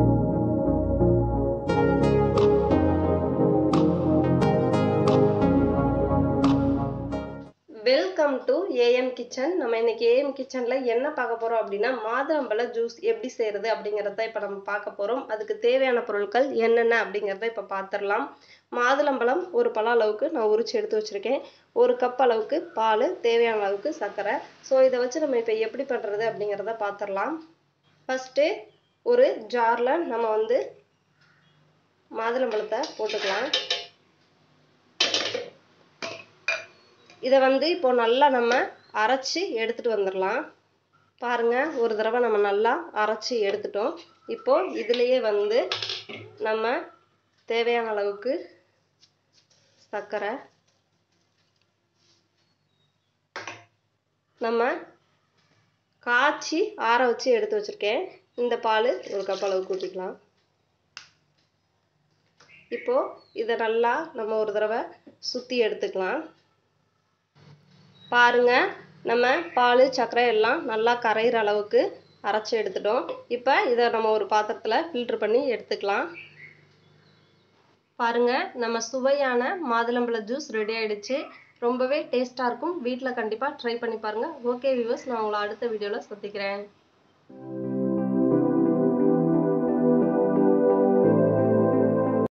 welcome to AM kitchen நம்ம இன்னைக்கு AM கிச்சனில் என்ன பார்க்க போகிறோம் அப்படின்னா மாதுளம்பழ ஜூஸ் எப்படி செய்கிறது அப்படிங்கிறத இப்போ நம்ம பார்க்க போகிறோம் அதுக்கு தேவையான பொருட்கள் என்னென்ன அப்படிங்கிறத இப்போ பார்த்துடலாம் மாதுளம்பழம் ஒரு பழ அளவுக்கு நான் உரிச்சு எடுத்து வச்சுருக்கேன் ஒரு கப் அளவுக்கு பால் தேவையான அளவுக்கு சர்க்கரை ஸோ இதை வச்சு நம்ம இப்போ எப்படி பண்ணுறது அப்படிங்கிறத பார்த்துடலாம் ஃபஸ்ட்டு ஒரு ஜாரில் நம்ம வந்து மாதுளம்பழத்தை போட்டுக்கலாம் இதை வந்து இப்போ நல்லா நம்ம அரைச்சி எடுத்துட்டு வந்துடலாம் பாருங்க ஒரு தடவை நம்ம நல்லா அரைச்சி எடுத்துட்டோம் இப்போ இதுலேயே வந்து நம்ம தேவையான அளவுக்கு சர்க்கரை நம்ம காய்ச்சி ஆற வச்சு எடுத்து வச்சிருக்கேன் இந்த பால் ஒரு கப் அளவுக்கு ஊற்றிக்கலாம் இப்போ இதை நல்லா நம்ம ஒரு தடவை சுற்றி எடுத்துக்கலாம் பாருங்க நம்ம பால் சர்க்கரை எல்லாம் நல்லா கரையிற அளவுக்கு அரைச்சி எடுத்துட்டோம் இப்போ இதை நம்ம ஒரு பாத்திரத்தில் ஃபில்ட்ரு பண்ணி எடுத்துக்கலாம் பாருங்க நம்ம சுவையான மாதுளம்பழ ஜூஸ் ரெடி ஆயிடுச்சு ரொம்பவே டேஸ்ட்டாக இருக்கும் வீட்டில் கண்டிப்பாக ட்ரை பண்ணி பாருங்கள் ஓகே வியூவர்ஸ் நான் உங்களை அடுத்த வீடியோவில் சந்திக்கிறேன்